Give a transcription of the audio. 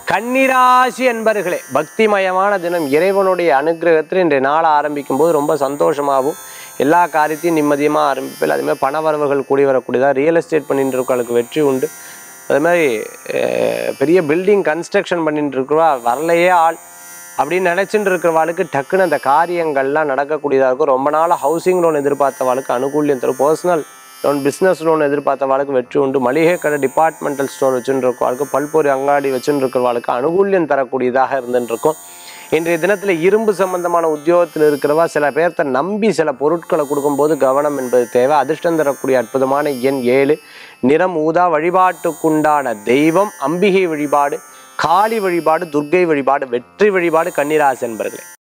கன்னிராசி என்பர்களே பக்திமயமான தினம் இறைவனுடைய அனுகிரகத்தில் இன்றைய நாளை ஆரம்பிக்கும் போது ரொம்ப சந்தோஷமாகவும் எல்லா காரியத்தையும் நிம்மதியமாக ஆரம்பிப்பில் அதேமாதிரி பணவரவுகள் கூடி வரக்கூடியதாக ரியல் எஸ்டேட் பண்ணிட்டு இருக்கவங்களுக்கு வெற்றி உண்டு அதே மாதிரி அஹ், பெரிய பில்டிங் கன்ஸ்ட்ரக்ஷன் பண்ணிட்டு இருக்கிறவா வரலையே ஆள் அப்படின்னு நினச்சிட்டு இருக்கிறவாளுக்கு டக்குன்னு அந்த காரியங்கள்லாம் நடக்கக்கூடியதாக இருக்கும் ரொம்ப நாள் ஹவுசிங் லோன் எதிர்பார்த்தவாளுக்கு அனுகூல்யம் தரும் பர்சனல் லோன் பிஸ்னஸ் லோன் எதிர்பார்த்தவாளுக்கு வெற்றி உண்டு மளிகை கடை டிபார்ட்மெண்டல் ஸ்டோர் வச்சுட்டு இருக்கவாளுக்கு பல்பொரி அங்காடி வச்சுட்டு இருக்கிறவாளுக்கு அனுகூல்யம் தரக்கூடியதாக இருந்துட்டு இருக்கும் இன்றைய தினத்தில் இரும்பு சம்பந்தமான உத்தியோகத்தில் இருக்கிறவா சில பேர்த்த நம்பி சில பொருட்களை கொடுக்கும்போது கவனம் என்பது தேவை அதிர்ஷ்டம் தரக்கூடிய அற்புதமான எண் ஏழு நிறம் ஊதா வழிபாட்டுக்குண்டான தெய்வம் அம்பிகை வழிபாடு காளி வழிபாடு துர்க்கை வழிபாடு வெற்றி வழிபாடு கன்னிராசி என்பர்களே